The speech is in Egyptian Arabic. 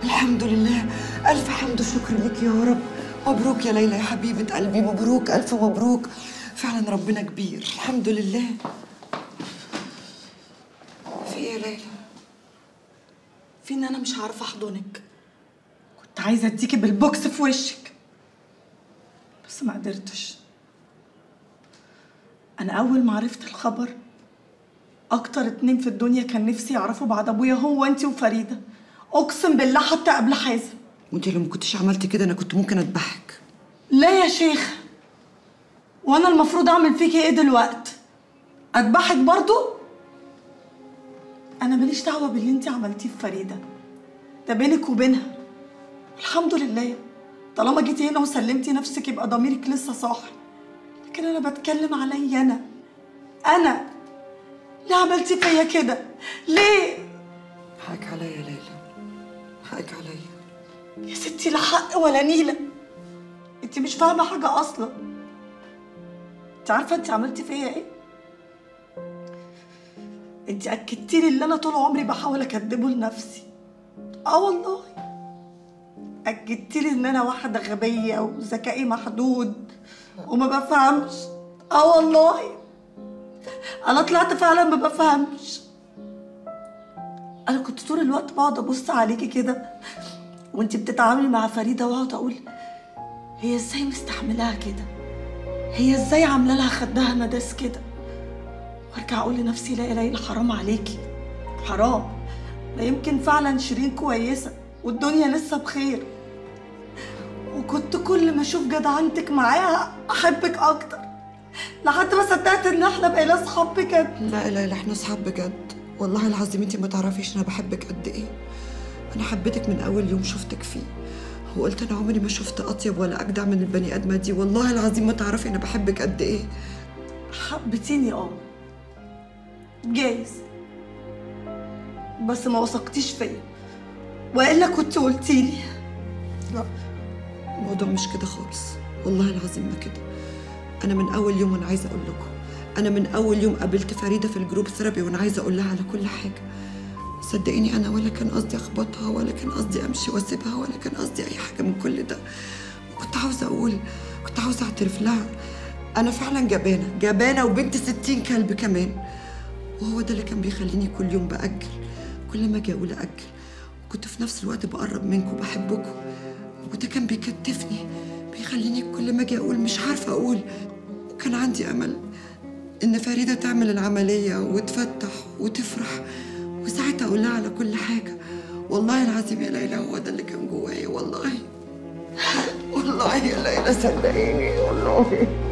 الحمد لله الف حمد وشكر لك يا رب مبروك يا ليلى يا حبيبه قلبي مبروك الف مبروك فعلا ربنا كبير الحمد لله في ايه يا ليلى في ان انا مش عارفه احضنك كنت عايزه اديكي بالبوكس في وشك بس ما قدرتش انا اول ما عرفت الخبر اكتر اتنين في الدنيا كان نفسي يعرفوا بعد ابويا هو انتي وفريده اقسم بالله حتى قبل حازم وانت لو ما كنتش عملتي كده انا كنت ممكن اذبحك لا يا شيخ وانا المفروض اعمل فيكي ايه دلوقت اذبحك برضو انا ماليش دعوه باللي انت عملتيه في فريده ده بينك وبينها الحمد لله طالما جيتي هنا وسلمتي نفسك يبقى ضميرك لسه صاحي لكن انا بتكلم عليا انا انا ليه عملتي فيا كده ليه حقك عليا يا ليلى حقك عليا يا ستي لا حق ولا نيله انت مش فاهمه حاجه اصلا انت عارفه انت عملتي فيا ايه انت اكدتي لي اللي انا طول عمري بحاول اكدبه لنفسي اه والله اكدتي لي ان انا واحده غبيه وذكائي محدود وما بفهمش اه والله انا طلعت فعلا ما بفهمش انا كنت طول الوقت بقعد ابص عليكي كده وانت بتتعاملي مع فريده واقعد اقول هي ازاي مستحملاها كده هي ازاي عامله لها خدها مداس كده وارجع اقول لنفسي لا اله الا حرام عليكي حرام ما يمكن فعلا شيرين كويسه والدنيا لسه بخير وكنت كل ما اشوف جدعنتك معاها احبك اكتر لحد ما صدقت ان احنا بقينا اصحاب بجد لا لا لا احنا اصحاب بجد والله العظيم انت ما تعرفيش انا بحبك قد ايه انا حبيتك من اول يوم شفتك فيه وقلت انا عمري ما شفت اطيب ولا اجدع من البني ادمه دي والله العظيم ما تعرفي انا بحبك قد ايه حبتيني اه جايز بس ما وثقتيش فيا والا كنت قلتيلي لا الموضوع مش كده خالص والله العظيم ما كده انا من اول يوم وانا عايزه اقول لكم انا من اول يوم قابلت فريده في الجروب ثيرابي وانا عايزه اقول لها على كل حاجه صدقيني انا ولا كان قصدي اخبطها ولا كان قصدي امشي واسيبها ولا كان قصدي اي حاجه من كل ده كنت عاوزه اقول كنت عاوزه اعترف لها انا فعلا جبانه جبانه وبنت ستين كلب كمان وهو ده اللي كان بيخليني كل يوم باجل كل ما اجي اقول اجل وكنت في نفس الوقت بقرب منكم وبحبكم وده كان بيكتفني بيخليني كل ما اجي اقول مش عارفه اقول وكان عندي امل ان فريده تعمل العمليه وتفتح وتفرح وساعتها اقول لها على كل حاجه والله العظيم يا ليلى هو ده اللي كان جوايا والله والله يا ليلى صدقيني والله